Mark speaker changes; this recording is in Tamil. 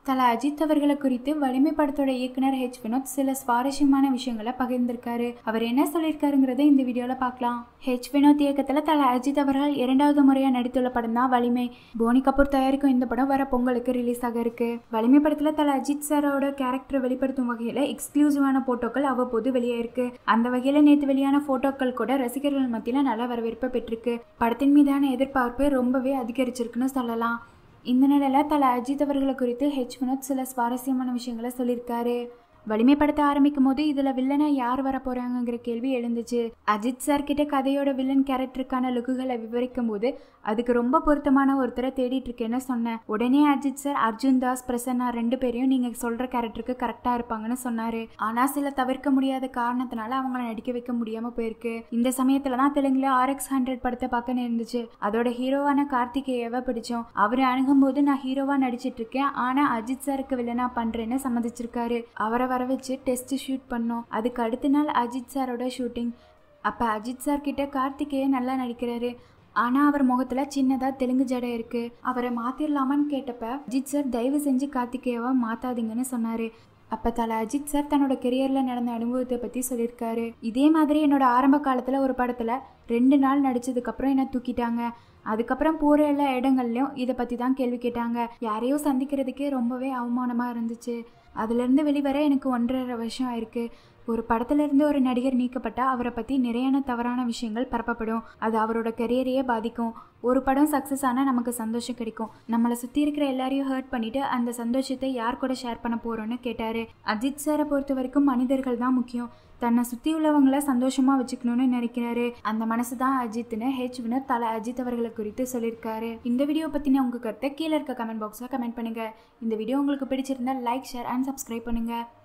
Speaker 1: தல அஜித் அவர்களை குறித்து வலிமை படத்தோட இயக்குனர் ஹெச் வினோத் சில சுவாரஸ்யமான விஷயங்களை பகிர்ந்திருக்காரு அவர் என்ன சொல்லியிருக்காருங்கிறத இந்த வீடியோல பார்க்கலாம் ஹெச் வினோத் இயக்கத்துல தல அஜித் அவர்கள் இரண்டாவது முறையா நடித்துள்ள படம் தான் வலிமை போனி கபூர் தயாரிக்கும் இந்த படம் வர பொங்கலுக்கு ரிலீஸ் ஆக இருக்கு வலிமை படத்துல தல அஜித் சாரோட கேரக்டரை வெளிப்படுத்தும் வகையில எக்ஸ்க்ளூசிவான போட்டோக்கள் அவ்வப்போது வெளியாயிருக்கு அந்த வகையில நேற்று வெளியான போட்டோக்கள் கூட ரசிகர்கள் மத்தியில நல்ல வரவேற்பை பெற்றிருக்கு படத்தின் மீதான எதிர்பார்ப்பு ரொம்பவே அதிகரிச்சிருக்குன்னு சொல்லலாம் இந்த நிலையில் தல அஜித் அவர்களை குறித்து ஹெச் வினோத் சில சுவாரஸ்யமான விஷயங்களை சொல்லியிருக்காரு வலிமை படத்தை ஆரம்பிக்கும் போது இதுல வில்லனா யார் வர போறாங்கங்கிற கேள்வி எழுந்துச்சு அஜித் சார் கிட்ட கதையோட வில்லன் கேரக்டருக்கான லுக்குகளை விவரிக்கும் போது அதுக்கு ரொம்ப பொருத்தமான ஒருத்தரை தேடிட்டு இருக்கேன்னு சொன்னேன் உடனே அஜித் சார் அர்ஜுன் தாஸ் பிரசன்னா ரெண்டு பேரையும் நீங்க சொல்ற கேரக்டருக்கு கரெக்டா இருப்பாங்கன்னு சொன்னாரு ஆனா சில தவிர்க்க முடியாத காரணத்தினால அவங்கள நடிக்க வைக்க முடியாம போயிருக்கு இந்த சமயத்துல தான் தெலுங்குல ஆர் எக்ஸ் ஹண்ட்ரட் படத்தை பார்க்க நேர்ந்துச்சு அதோட ஹீரோவான கார்த்திகேயவை பிடிச்சோம் அவரை அணுகும் போது நான் ஹீரோவா நடிச்சிட்டு இருக்கேன் ஆனா அஜித் சாருக்கு வில்லனா பண்றேன்னு சம்மதிச்சிருக்காரு அவரை வர வச்சு டெஸ்ட் ஷூட் பண்ணோம் அதுக்கு அடுத்த நாள் அஜித் சாரோட ஷூட்டிங் அப்போ அஜித் சார் கிட்ட கார்த்திகேய நல்லா நடிக்கிறாரு ஆனால் அவர் முகத்தில் சின்னதாக தெலுங்கு ஜடை இருக்கு அவரை மாற்றிடலாமான்னு கேட்டப்ப அஜித் சார் தயவு செஞ்சு கார்த்திகேயவை மாற்றாதீங்கன்னு சொன்னார் அப்போ தலை அஜித் சார் தன்னோட கெரியரில் நடந்த அனுபவத்தை பற்றி சொல்லியிருக்காரு இதே மாதிரி என்னோட ஆரம்ப காலத்தில் ஒரு படத்தில் ரெண்டு நாள் நடிச்சதுக்கப்புறம் என்னை தூக்கிட்டாங்க அதுக்கப்புறம் போகிற எல்லா இடங்கள்லையும் இதை பற்றி தான் கேள்வி கேட்டாங்க யாரையோ சந்திக்கிறதுக்கே ரொம்பவே அவமானமாக இருந்துச்சு அதுலேருந்து வெளிவர எனக்கு ஒன்றரை வருஷம் ஆயிருக்கு ஒரு படத்துலேருந்து ஒரு நடிகர் நீக்கப்பட்டா அவரை பற்றி நிறையான தவறான விஷயங்கள் பரப்பப்படும் அது அவரோட கெரியரையே பாதிக்கும் ஒரு படம் சக்ஸஸ் ஆனால் நமக்கு சந்தோஷம் கிடைக்கும் நம்மளை சுற்றி இருக்கிற எல்லாரையும் ஹர்ட் பண்ணிட்டு அந்த சந்தோஷத்தை யார் கூட ஷேர் பண்ண போகிறோன்னு கேட்டார் அஜித் சாரை பொறுத்த வரைக்கும் மனிதர்கள் தான் முக்கியம் தன்னை சுற்றி உள்ளவங்கள சந்தோஷமா வச்சுக்கணும்னு நினைக்கிறாரு அந்த மனசு தான் அஜித்னு ஹெச் வினோத் தல அஜித் அவர்களை குறித்து சொல்லியிருக்காரு இந்த வீடியோ பற்றின உங்கள் கருத்தை கீழே இருக்க கமெண்ட் பாக்ஸில் கமெண்ட் பண்ணுங்க இந்த வீடியோ உங்களுக்கு பிடிச்சிருந்தா லைக் ஷேர் அண்ட் சப்ஸ்கிரைப் பண்ணுங்க